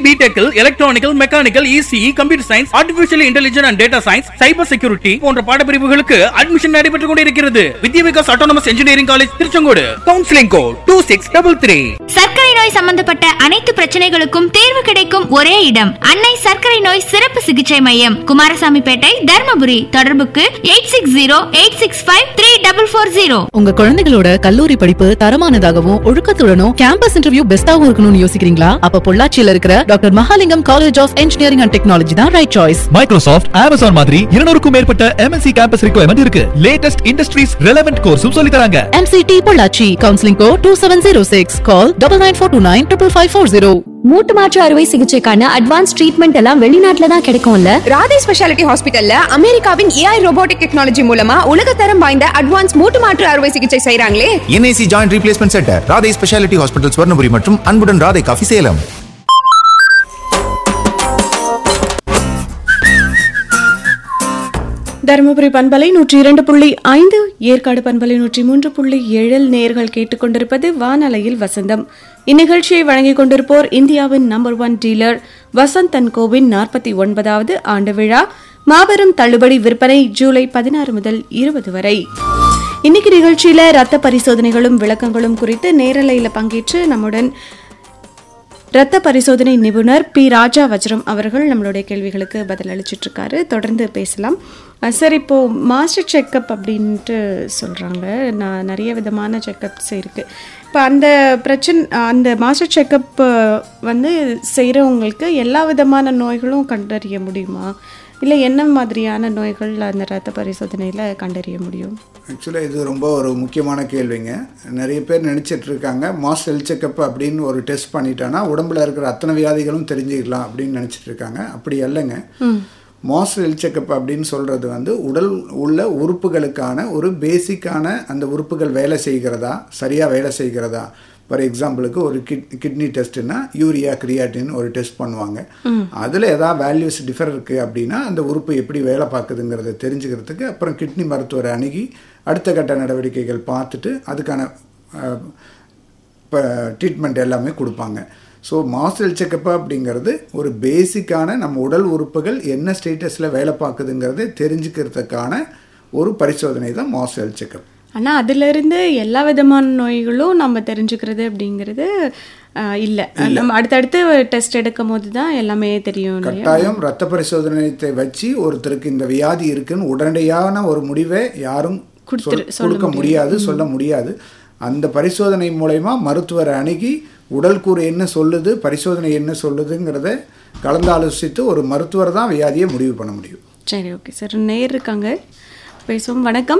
பிடெக்கில் electrical mechanical ECE computer science artificial intelligence and data science cyber security போன்ற பாடப்பிரிவுகளுக்கு admission நடைபெற்றுக் கொண்டிருக்கிறது Vidya Vikas autonomous engineering college Tiruchengode counselling code two six double three சர்க்கரை நோய் சம்பந்தப்பட்ட அனைத்து பிரச்சனைகளுக்கும் தீர்வு கிடைக்கும் ஒரே இடம் அன்னை சர்க்கரை நோய் சிறப்பு சிகிச்சை மையம் குமாரசாமிப்பேட்டை தர்மபுரி தொடர்புக்கு eight six zero eight six five three double four zero உங்க குழந்தைகளோட கல்லூரி படிப்பு தரமானதாகவும் ஒழுக்கத்துடனும் கேம்பஸ் இன்டர்வியூ பெஸ்டாவும் இருக்கணும்னு யோசிக்கிறீங்களா அப்ப பொள்ளாச்சியில இருக்கிற doctor Mahalingam college of engineering and technology தான் ரைட் சாய்ஸ் மைக்ரோசாஃப்ட் அமேசான் மாதிரி இருநூறுக்கும் மேற்பட்ட எம்என்சி கேம்பஸ் ரிக்வயர்மெண்ட் இருக்கு லேட்டஸ்ட் இண்டஸ்ட்ரீஸ் ரெலவென்ட் கோர்ஸும் சொல்லி தராங்க MCT Pollachi counselling code two seven zero six call double nine four two nine triple five four zero மூட்டு மாற்று அறுவை சிகிச்சைக்கான அட்வான்ஸ் ட்ரீட்மெண்ட் எல்லாம் வெளிநாட்டுல தான் கிடைக்கும்ல ராதே ஸ்பெஷாலிட்டி ஹாஸ்பிட்டல்ல அமெரிக்காவின் ஏஐ ரோபோட்டிக் டெக்னாலஜி மூலமா உலகத்தரம் வாய்ந்த அட்வான்ஸ் மூட்டு மாற்று அறுவை சிகிச்சை செய்றாங்களே NIC joint replacement centre Radhai speciality hospital Swarnapuri மற்றும் அன்புடன் ராதை காஃபி சேலம் தருமபுரி பண்பலை நூற்றி இரண்டு புள்ளி ஐந்து ஏற்காடு பண்பலை நூற்றி மூன்று புள்ளி ஏழில் நேர்கள் கேட்டுக்கொண்டிருப்பது வானலையில் வசந்தம் இந்நிகழ்ச்சியை வழங்கிக் கொண்டிருப்போர் இந்தியாவின் number one dealer Vasanth and கோவின் நாற்பத்தி ஒன்பதாவது ஆண்டு விழா மாபெரும் தள்ளுபடி விற்பனை ஜூலை பதினாறு முதல் இருபது வரை இன்னைக்கு நிகழ்ச்சியில ரத்த பரிசோதனைகளும் விளக்கங்களும் குறித்து நேரலையில பங்கேற்று நம்முடன் ரத்த பரிசோதனை நிபுணர் பி ராஜா வஜ்ரம் அவர்கள் நம்மளுடைய கேள்விகளுக்கு பதில் அளிச்சிட்டு இருக்காரு தொடர்ந்து பேசலாம் அஹ் சார் இப்போ மாஸ்டர் செக்கப் அப்படின்ட்டு சொல்றாங்க நான் நிறைய விதமான செக்கப்ஸ் இருக்கு இப்போ அந்த பிரச்சனை அந்த மாஸ்டர் செக்கப் வந்து செய்கிறவங்களுக்கு எல்லா விதமான நோய்களும் கண்டறிய முடியுமா இல்லை என்ன மாதிரியான நோய்கள் அந்த ரத்த பரிசோதனையில் கண்டறிய முடியும் ஆக்சுவலாக இது ரொம்ப ஒரு முக்கியமான கேள்விங்க நிறைய பேர் நினச்சிட்டு இருக்காங்க மாஸ் ஹெல்த் செக்கப் அப்படின்னு ஒரு டெஸ்ட் பண்ணிட்டானா உடம்புல இருக்கிற அத்தனை வியாதிகளும் தெரிஞ்சுக்கலாம் அப்படின்னு நினச்சிட்டு இருக்காங்க அப்படி இல்லைங்க மாஸ் ஹெல்த் செக்கப் அப்படின்னு சொல்கிறது வந்து உடல் உள்ள உறுப்புகளுக்கான ஒரு பேசிக்கான அந்த உறுப்புகள் வேலை செய்கிறதா சரியாக வேலை செய்கிறதா ஃபார் எக்ஸாம்பிளுக்கு ஒரு கிட் கிட்னி டெஸ்ட்னா யூரியா கிரியாட்டின் ஒரு டெஸ்ட் பண்ணுவாங்க அதில் ஏதாவது வேல்யூஸ் டிஃபர் இருக்குது அப்படின்னா அந்த உறுப்பு எப்படி வேலை பார்க்குதுங்கிறத தெரிஞ்சுக்கிறதுக்கு அப்புறம் கிட்னி மருத்துவரை அணுகி அடுத்த கட்ட நடவடிக்கைகள் பார்த்துட்டு அதுக்கான இப்போ ட்ரீட்மெண்ட் எல்லாமே கொடுப்பாங்க ஸோ மாஸ்டல் செக்கப் அப்படிங்கிறது ஒரு பேசிக்கான நம்ம உடல் உறுப்புகள் என்ன ஸ்டேட்டஸில் வேலை பார்க்குதுங்கிறத தெரிஞ்சுக்கிறதுக்கான ஒரு பரிசோதனை தான் மாஸ்டல் செக்கப் ஆனால் அதிலிருந்து எல்லா விதமான நோய்களும் நம்ம தெரிஞ்சுக்கிறது அப்படிங்கிறது ஆஹ், இல்லை நம்ம அடுத்தடுத்து டெஸ்ட் எடுக்கும் போது தான் எல்லாமே தெரியும் இல்லையா கட்டாயம் ரத்த பரிசோதனையத்தை வச்சு ஒருத்தருக்கு இந்த வியாதி இருக்குன்னு உடனடியான ஒரு முடிவை யாரும் கொடுத்துரு- சொல்- கொடுக்க முடியாது சொல்ல முடியாது அந்த பரிசோதனை மூலயமா மருத்துவரை அணுகி உடல் கூறு என்ன சொல்லுது பரிசோதனை என்ன சொல்லுதுங்கிறத கலந்தாலோசித்து ஒரு மருத்துவர் தான் வியாதியை முடிவு பண்ண முடியும் சரி ஓகே சார் நேர் இருக்காங்க பேசுவோம் வணக்கம்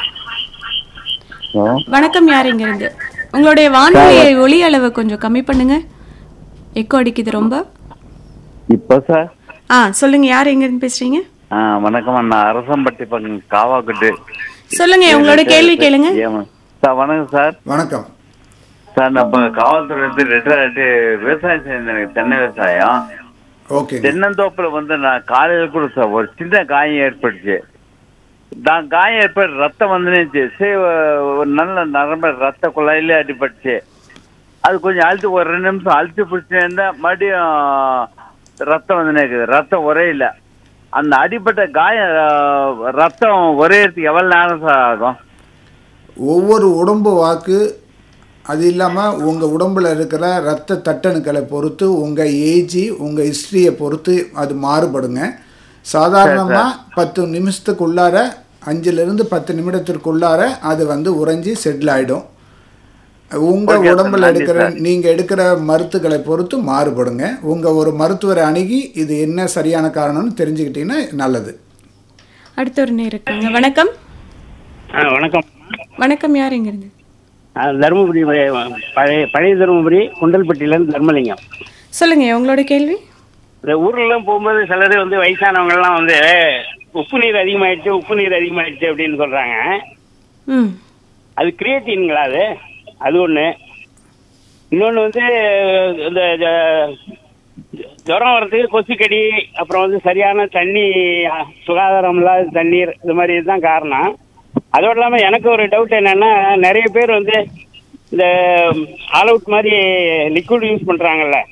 வணக்கம் யார் இங்க இருந்து உங்களுடைய வானொலி ஒளி அளவை கொஞ்சம் கம்மி பண்ணுங்க எக்கோ அடிக்குது ரொம்ப இப்போ சார் ஆ சொல்லுங்க யார் எங்க இருந்து பேசுறீங்க ஆ வணக்கம் நான் அரசம்பட்டி பக்கம் காவாக்கட்டு சொல்லுங்க உங்களோட கேள்வி கேளுங்க ஏமா சார் வணக்கம் சார் வணக்கம் சார் நான் இப்போ காவல்துறை வந்து ரிட்டையர் ஆகிட்டு விவசாயம் செஞ்சேன் எனக்கு தென்னை விவசாயம் ஓகே தென்னந்தோப்புல வந்து நான் காலையில் கூட சார் ஒரு சின்ன காயம் ஏற்பட்டுச்சு நான் காயம் ஏற்பட்டு ரத்தம் வந்துச்சு சரி ஒரு நல்ல நரம்பு ரத்த குழாயிலே அடிபட்டுச்சு அது கொஞ்சம் அழுத்து ஒரு ரெண்டு நிமிஷம் அழுத்தி பிடிச்சிட்டு இருந்தா மறுபடியும் ரத்தம் வந்து இருக்குது ரத்தம் உரையில அந்த அடிபட்ட காயம் அஹ், ரத்தம் உரையறதுக்கு எவ்வளவு நேரம் சார் ஆகும் ஒவ்வொரு உடம்பு வாக்கு அது இல்லாமல் உங்கள் உடம்புல இருக்கிற ரத்த தட்டணுக்களை பொறுத்து உங்கள் ஏஜி உங்கள் ஹிஸ்ட்ரியை பொறுத்து அது மாறுபடுங்க சாதாரணமாக பத்து நிமிஷத்துக்குள்ளார அஞ்சுலேருந்து பத்து நிமிடத்திற்குள்ளார அது வந்து உறைஞ்சி செட்டில் ஆகிடும் உங்கள் Okay, sir. உடம்புல நன்றி, எடுக்கிற sir. நீங்கள் எடுக்கிற மருத்துக்களை பொறுத்து மாறுபடுங்க உங்கள் ஒரு மருத்துவரை அணுகி இது என்ன சரியான காரணம்னு தெரிஞ்சுக்கிட்டீங்கன்னா நல்லது அடுத்த ஒரு நேர் இருக்காங்க வணக்கம் ஆ வணக்கம் வணக்கம் யார் எங்க இருந்து ஆ, தருமபுரி வ- பழைய பழைய தருமபுரி குண்டல்பட்டியிலேருந்து தர்மலிங்கம் சொல்லுங்க உங்களோட கேள்வி இந்த ஊர்லலாம் போகும்போது சிலர் வந்து வயசானவங்கலாம் வந்து உப்பு நீர் அதிகமாயிடுச்சு உப்பு நீர் அதிகமாயிடுச்சு அப்படின்னு சொல்றாங்க ம் அது கிரியேட்டின்களா அது அது ஒன்று இன்னொன்று வந்து இந்த ஜ- ஜுரம் வர்றதுக்கு கொசுக்கடி அப்புறம் வந்து சரியான தண்ணி அ, சுகாதாரம் இல்லாத தண்ணீர் இது மாதிரி இதுதான் காரணம் அதோடு இல்லாமல் எனக்கு ஒரு டவுட் என்னன்னா நிறைய பேர் வந்து இந்த ஆல் அவுட் மாதிரி லிக்விட் யூஸ் பண்ணுறாங்கல்ல